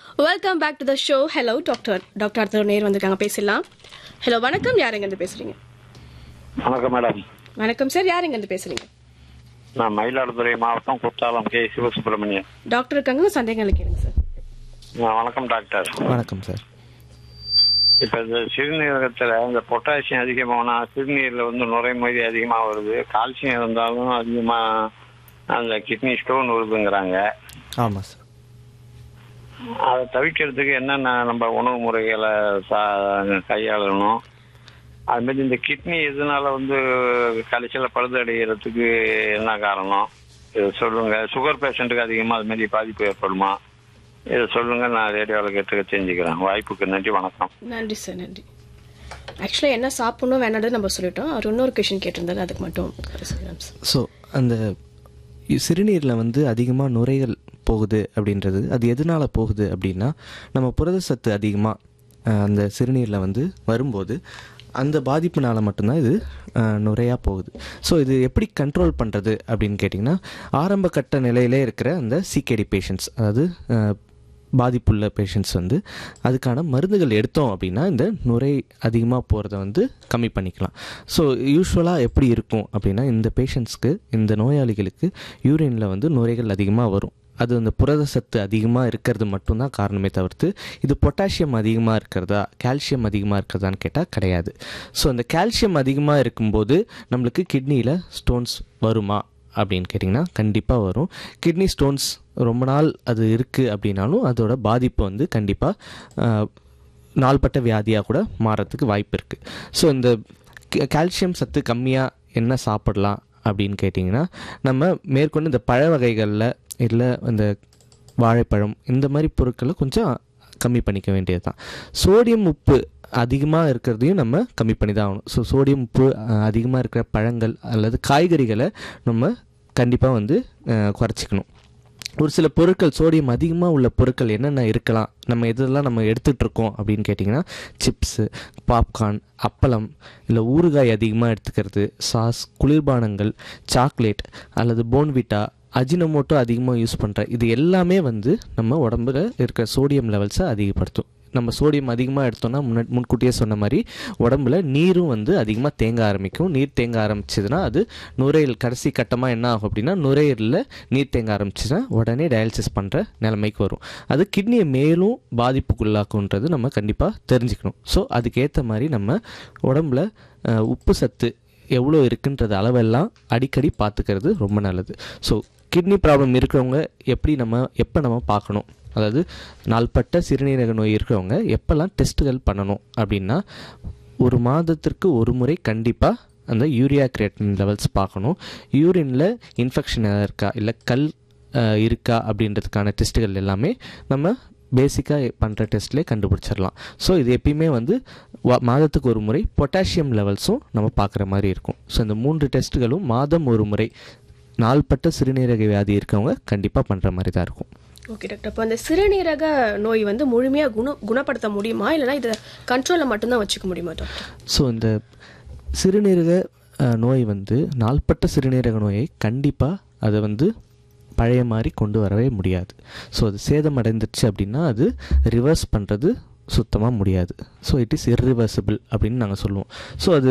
welcome back to the show hello doctor doctor அடுத்த நேர் வந்திருக்காங்க பேசலாம் ஹலோ வணக்கம் யார் எங்கேருந்து பேசுறீங்க வணக்கம் மேடம் வணக்கம் சார் யார் எங்கேருந்து பேசுறீங்க நான் மயிலாடுதுறை மாவட்டம் குத்தாலம் கே சிவசுப்பிரமணியன் டாக்டர் இருக்காங்க சந்தேகங்களை கேளுங்க சார் ஆ, வணக்கம் டாக்டர் வணக்கம் சார் இப்ப இந்த சிறுநீரகத்துல இந்த பொட்டாசியம் அதிகமானா சிறுநீர்ல வந்து நுரைமொழி அதிகமா வருது கால்சியம் இருந்தாலும் அதிகமா அந்த கிட்னி ஸ்டோன் வருதுங்கிறாங்க ஆமாம் சார் அதை தவிர்க்கிறதுக்கு என்னென்ன நம்ம உணவு முறைகளை சா- கையாளணும் அது மாதிரி இந்த கிட்னி இதனால வந்து கடைசியில் பழுதடைகிறதுக்கு என்ன காரணம் இது சொல்லுங்க சுகர் பேஷண்ட்டுக்கு அதிகமாக அது மாதிரி பாதிப்பு ஏற்படுமா இதை சொல்லுங்க நான் ரேடியோவில் கேட்டு தெரிஞ்சுக்கிறேன் வாய்ப்புக்கு நன்றி வணக்கம் நன்றி சார் நன்றி ஆக்சுவலாக என்ன சாப்பிடணும் வேணான்னு நம்ம சொல்லிட்டோம் அவர் இன்னொரு கொஷின் கேட்டிருந்தாரு அதுக்கு மட்டும் சொல்லிடுறேன் சார் ஸோ அந்த சிறுநீரில் வந்து அதிகமாக நுரைகள் போகுது அப்படின்றது அது எதனால் போகுது அப்படின்னா நம்ம புரத சத்து அதிகமாக அந்த சிறுநீரில் வந்து வரும்போது அந்த பாதிப்புனால மட்டும்தான் இது அஹ், நுரையா போகுது ஸோ இது எப்படி கண்ட்ரோல் பண்ணுறது அப்படின்னு கேட்டிங்கன்னா ஆரம்ப கட்ட நிலையிலே இருக்கிற அந்த சிகேடி பேஷண்ட்ஸ் அதாவது அஹ், பாதிப்புள்ள பேஷண்ட்ஸ் வந்து அதுக்கான மருந்துகள் எடுத்தோம் அப்படின்னா இந்த நுரை அதிகமாக போகிறத வந்து கம்மி பண்ணிக்கலாம் ஸோ யூஸ்வலாக எப்படி இருக்கும் அப்படின்னா இந்த பேஷண்ட்ஸ்க்கு இந்த நோயாளிகளுக்கு யூரினில் வந்து நுரைகள் அதிகமாக வரும் அது அந்த புரத சத்து அதிகமாக இருக்கிறது மட்டும்தான் காரணமே தவிர்த்து இது பொட்டாசியம் அதிகமாக இருக்கிறதா கால்சியம் அதிகமாக இருக்கிறதான்னு கேட்டால் கிடையாது ஸோ அந்த கால்சியம் அதிகமாக இருக்கும்போது நம்மளுக்கு கிட்னியில் ஸ்டோன்ஸ் வருமா அப்படின்னு கேட்டிங்கன்னா கண்டிப்பாக வரும் கிட்னி ஸ்டோன்ஸ் ரொம்ப நாள் அது இருக்குது அப்படின்னாலும் அதோட பாதிப்பு வந்து கண்டிப்பாக நாள்பட்ட வியாதியாக கூட மாறத்துக்கு வாய்ப்பு இருக்குது ஸோ இந்த கே- கால்சியம் சத்து கம்மியாக என்ன சாப்பிடலாம் அப்படின்னு கேட்டிங்கன்னா நம்ம மேற்கொண்டு இந்த பழ வகைகளில் இல்லை இந்த வாழைப்பழம் இந்த மாதிரி பொருட்களை கொஞ்சம் கம்மி பண்ணிக்க வேண்டியது தான் சோடியம் உப்பு அதிகமாக இருக்கிறதையும் நம்ம கம்மி பண்ணி தான் ஆகணும் ஸோ சோடியம் உப்பு அதிகமாக இருக்கிற பழங்கள் அல்லது காய்கறிகளை நம்ம கண்டிப்பாக வந்து அஹ், குறைச்சிக்கணும் ஒரு சில பொருட்கள் சோடியம் அதிகமாக உள்ள பொருட்கள் என்னென்ன இருக்கலாம் நம்ம எதெல்லாம் நம்ம எடுத்துகிட்டு இருக்கோம் அப்படின்னு கேட்டிங்கன்னா சிப்ஸு பாப்கார்ன் அப்பளம் இல்லை ஊறுகாய் அதிகமாக எடுத்துக்கிறது சாஸ் குளிர்பானங்கள் சாக்லேட் அல்லது போன்விட்டா அஜினமோட்டோ அதிகமாக யூஸ் பண்ணுற இது எல்லாமே வந்து நம்ம உடம்புல இருக்கிற சோடியம் லெவல்ஸை அதிகப்படுத்தும் நம்ம சோடியம் அதிகமாக எடுத்தோம்னா முன்ன முன்கூட்டியே சொன்ன மாதிரி உடம்புல நீரும் வந்து அதிகமாக தேங்க ஆரம்பிக்கும் நீர் தேங்க ஆரம்பிச்சதுன்னா அது நுரையீரல் கடைசி கட்டமாக என்ன ஆகும் அப்படின்னா நுரையீரலில் நீர் தேங்க ஆரம்பிச்சுன்னா உடனே டயாலிசிஸ் பண்ணுற நிலைமைக்கு வரும் அது கிட்னியை மேலும் பாதிப்புக்குள்ளாக்குன்றது நம்ம கண்டிப்பாக தெரிஞ்சுக்கணும் ஸோ அதுக்கேற்ற மாதிரி நம்ம உடம்புல அஹ், உப்பு சத்து எவ்வளோ இருக்குன்றது அளவெல்லாம் அடிக்கடி பார்த்துக்கிறது ரொம்ப நல்லது ஸோ கிட்னி ப்ராப்ளம் இருக்கிறவங்க எப்படி நம்ம எப்போ நம்ம பார்க்கணும் அதாவது நாள்பட்ட சிறுநீரக நோய் இருக்கிறவங்க எப்போல்லாம் டெஸ்ட்டுகள் பண்ணணும் அப்படின்னா ஒரு மாதத்திற்கு ஒரு முறை கண்டிப்பாக அந்த யூரியா கிரியேட்டின் லெவல்ஸ் பார்க்கணும் யூரினில் இன்ஃபெக்ஷன் எதாவது இருக்கா இல்லை கல் அஹ், இருக்கா அப்படின்றதுக்கான டெஸ்ட்டுகள் எல்லாமே நம்ம பேசிக்காக பண்ணுற டெஸ்ட்லேயே கண்டுபிடிச்சிடலாம் ஸோ இது எப்பயுமே வந்து வா- மாதத்துக்கு ஒரு முறை பொட்டாசியம் லெவல்ஸும் நம்ம பார்க்குற மாதிரி இருக்கும் ஸோ இந்த மூன்று டெஸ்ட்டுகளும் மாதம் ஒரு முறை நாள்பட்ட சிறுநீரக வியாதி இருக்கவங்க கண்டிப்பாக பண்ணுற மாதிரி தான் இருக்கும் ஓகே டாக்டர் அப்போ அந்த சிறுநீரக நோய் வந்து முழுமையாக குண குணப்படுத்த முடியுமா இல்லைனா இதை கண்ட்ரோலில் மட்டும்தான் வச்சுக்க முடியுமா டாக்டர் ஸோ இந்த சிறுநீரக அஹ், நோய் வந்து நாள்பட்ட சிறுநீரக நோயை கண்டிப்பாக அதை வந்து பழைய மாதிரி கொண்டு வரவே முடியாது ஸோ அது சேதம் அடைந்துச்சு அப்படின்னா அது ரிவர்ஸ் பண்ணுறது சுத்தமாக முடியாது ஸோ இட் இஸ் இர்ரிவர்சிபிள் அப்படின்னு நாங்கள் சொல்லுவோம் ஸோ அது